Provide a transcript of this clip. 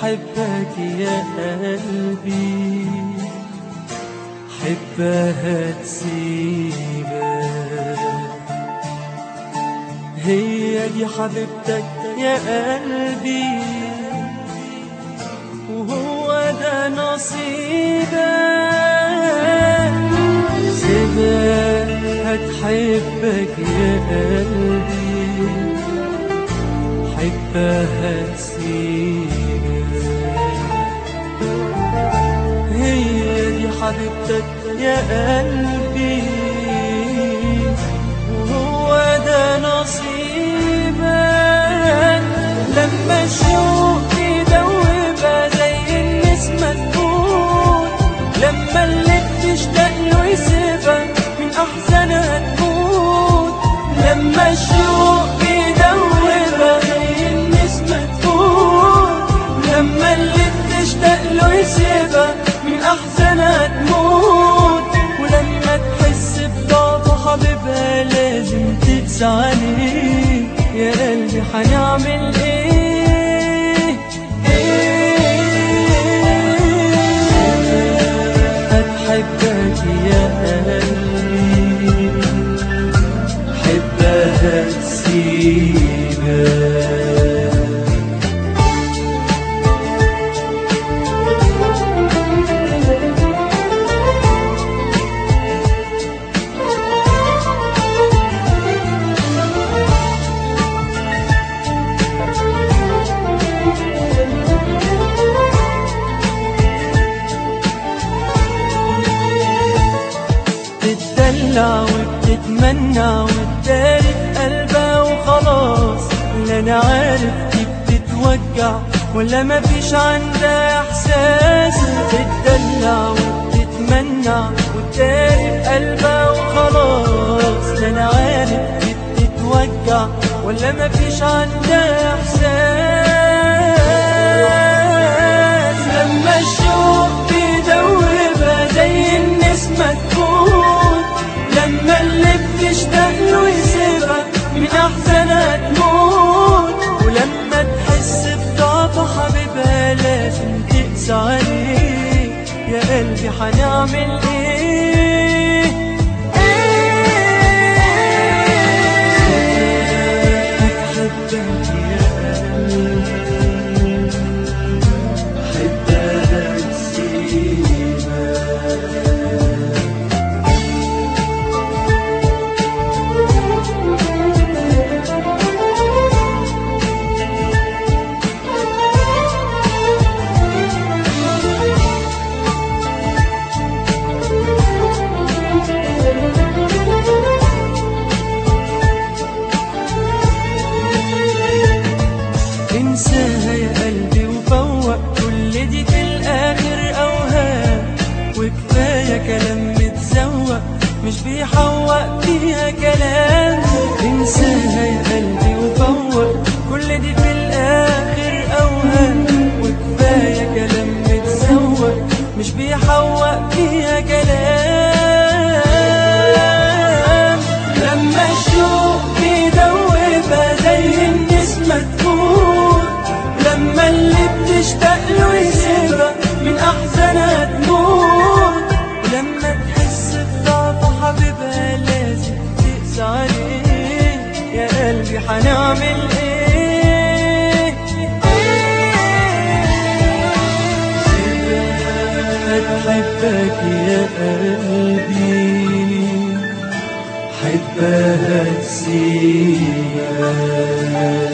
هتحبك يا قلبي حبها تسيبك هي دي حبيبتك يا قلبي وهو ده نصيبك سيبك هتحبك يا قلبي حبها تسيبك هي دي حبيبتك يا قلبي وهو ده نصيبك لما الشوق يدوبها زي النسمة تموت لما اللي بتشتاق له يسيبها من أحزانها تموت لما الشوق يدوبها زي النسمة تموت لما اللي بتشتاق له يسيبها من أحزانها تموت ولما تحس بضعف حبيبها لازم تقسى عليه يا قلبي هنعمل ايه ايه هتحبك يا قلبي حبها تسيبك بتدلع وبتتمنى وتداري في قلبها وخلاص لا انا عارف دي بتتوجع ولا مفيش عندها احساس بتدلع وبتتمنى وتداري في قلبها وخلاص لا انا عارف دي بتتوجع ولا مفيش عندها احساس لما الشوق بيدوبها زي النسمة تموت لما اللي بتشتاق له يسيبها من أحزانها تموت ولما تحس بضعف حبيبها لازم تقسى عليه يا قلبي هنعمل ايه ايه هتحبك يا قلبي حبها تسيبك انساها يا قلبي وفوق كل دي في الاخر اوهام وكفايه كلام متزوق مش بيحوق فيها كلام انساها يا قلبي وفوق كل دي في الاخر اوهام وكفايه كلام متزوق مش بيحوق فيها كلام لما الشوق بيدوبها زي النسمة تموت لما اللي بتشتاق له يسيبها من أحزانها تموت ولما تحس بضعف حبيبها لازم تقسى عليه يا قلبي هنعمل ايه هتحبك يا قلبي حبها تسيبك